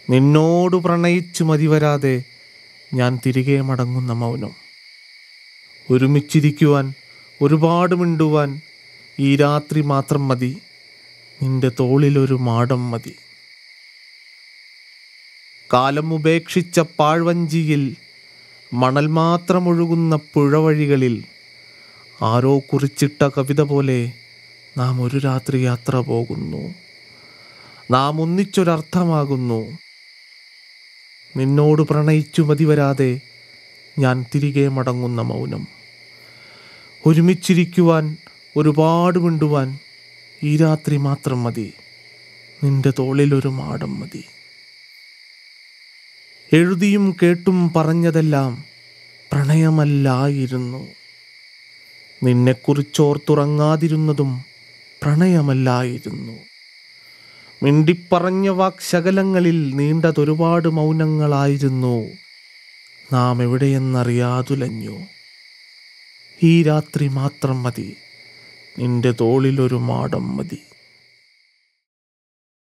നിന്നോട് പ്രണയിച്ചു മതി വരാതെ ഞാൻ തിരികെ മടങ്ങുന്ന മൗനം ഒരുമിച്ചിരിക്കുവാൻ ഒരുപാട് മിണ്ടുവാൻ ഈ രാത്രി മാത്രം മതി നിന്റെ തോളിലൊരു മാടം മതി കാലം ഉപേക്ഷിച്ച പാഴ്വഞ്ചിയിൽ മണൽ മാത്രം ഒഴുകുന്ന പുഴവഴികളിൽ ആരോ കുറിച്ചിട്ട കവിത പോലെ നാം ഒരു രാത്രി യാത്ര പോകുന്നു നാം ഒന്നിച്ചൊരർത്ഥമാകുന്നു നിന്നോട് പ്രണയിച്ചു മതി വരാതെ ഞാൻ തിരികെ മടങ്ങുന്ന മൗനം ഒരുമിച്ചിരിക്കുവാൻ ഒരുപാട് മിണ്ടുവാൻ ഈ രാത്രി മാത്രം മതി നിന്റെ തോളിലൊരു മാടം മതി എഴുതിയും കേട്ടും പറഞ്ഞതെല്ലാം പ്രണയമല്ലായിരുന്നു നിന്നെക്കുറിച്ചോർത്തുറങ്ങാതിരുന്നതും പ്രണയമല്ലായിരുന്നു മിണ്ടിപ്പറഞ്ഞ വാക്ശകലങ്ങളിൽ നീണ്ടതൊരുപാട് മൗനങ്ങളായിരുന്നു നാം എവിടെയെന്നറിയാതുലഞ്ഞു ഈ രാത്രി മാത്രം മതി നിന്റെ തോളിലൊരു മാടം മതി